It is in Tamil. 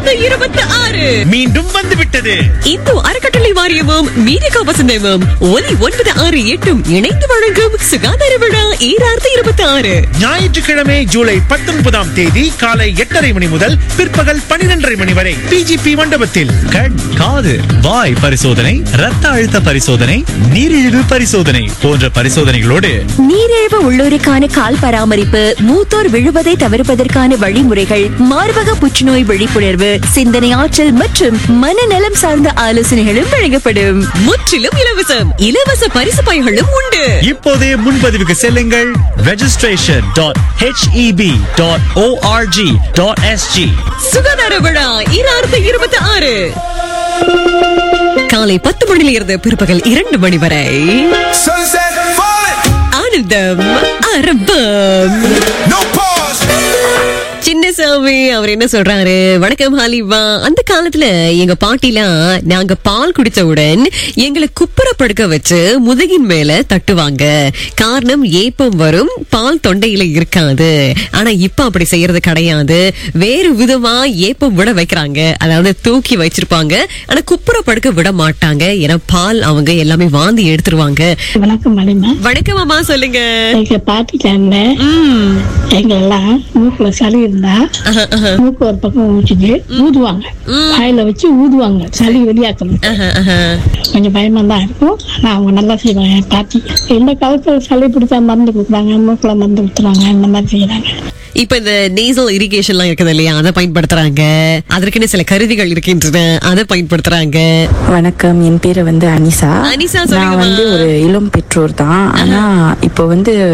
ஈராயிரத்து இருபத்தி ஆறு மீண்டும் வந்துவிட்டது இந்து அறக்கட்டளை வாரியமும் மீடிகா வசந்தமும் ஒலி ஒன்பது ஆறு எட்டும் இணைந்து வழங்கும் சுகாதார விழா ஈராயிரத்து இருபத்தி ஆறு ஞாயிற்றுக்கிழமை ஜூலை பத்தொன்பதாம் தேதி காலை எட்டரை மணி முதல் பிற்பகல் பன்னிரண்டரை மணி வரை பிஜிபி மண்டபத்தில் கண் காது வாய் பரிசோதனை ரத்த அழுத்த பரிசோதனை நீரிழிவு பரிசோதனை போன்ற பரிசோதனைகளோடு நீரிழிவு உள்ளோருக்கான கால் பராமரிப்பு மூத்தோர் விழுவதை தவிர்ப்பதற்கான வழிமுறைகள் மார்பக புற்றுநோய் விழிப்புணர்வு சிந்தனை ஆற்றல் மற்றும் மனநலம் சார்ந்த ஆலோசனைகளும் வழங்கப்படும் முற்றிலும் இலவசம் இலவச பரிசு பைகளும் உண்டு இப்போதே முன்பதிவுக்கு செல்லுங்கள் registration dot H P B dot O R G dot S G சுகாதார விழா ஈராயிரத்து இருபத்தி ஆறு காலை பத்து மணியில இருந்து பிற்பகல் இரண்டு மணி வரை Sunset falling, ஆனந்தம் அரபம் no pause. சின்னசாமி அவர் என்ன சொல்றாரு வணக்கம் ஹாலிவா அந்த காலத்துல எங்க பாட்டிலாம் நாங்க பால் குடிச்சவுடன் எங்களை குப்புற படுக்க வச்சு முதுகின் மேல தட்டுவாங்க காரணம் ஏப்பம் வரும் பால் தொண்டையில இருக்காது ஆனா இப்ப அப்படி செய்யறது கிடையாது வேறு விதமா ஏப்பம் விட வைக்கிறாங்க அதாவது தூக்கி வச்சிருப்பாங்க ஆனா குப்புற படுக்க விட மாட்டாங்க ஏன்னா பால் அவங்க எல்லாமே வாந்தி எடுத்துருவாங்க வணக்கம் மலிமா வணக்கம் அம்மா சொல்லுங்க எங்க பாட்டி டைம்ல ம். எங்க எல்லாம் மூக்குல சளி இருந்தா ஆஹா, ஆஹா. மூக்கு ஒரு பக்கம் ஊற்றிட்டு ஊதுவாங்க வாயில வச்சு ஊதுவாங்க சளி வெளியாக்கணும் ஆஹா, ஆஹா. கொஞ்சம் பயமா தான் இருக்கும் ஆனா அவங்க நல்லா செய்வாங்க என் பாட்டி இந்த காலத்துல சளி பிடிச்சா மருந்து கொடுக்குறாங்க மூக்குல மருந்து கொடுத்துறாங்க இந்த மாதிரி செய்யறாங்க இப்ப இந்த நேசல் இரிகேஷன் எல்லாம் இருக்குது இல்லையா அதை பயன்படுத்துறாங்க அதற்குன்னு சில கருவிகள் இருக்கின்றன அதை பயன்படுத்துறாங்க வணக்கம் என் பேரு வந்து அனிசா அனிசா, நான் சொல்லுங்கம்மா. வந்து ஒரு இளம் பெற்றோர் தான் ஆனா இப்போ வந்து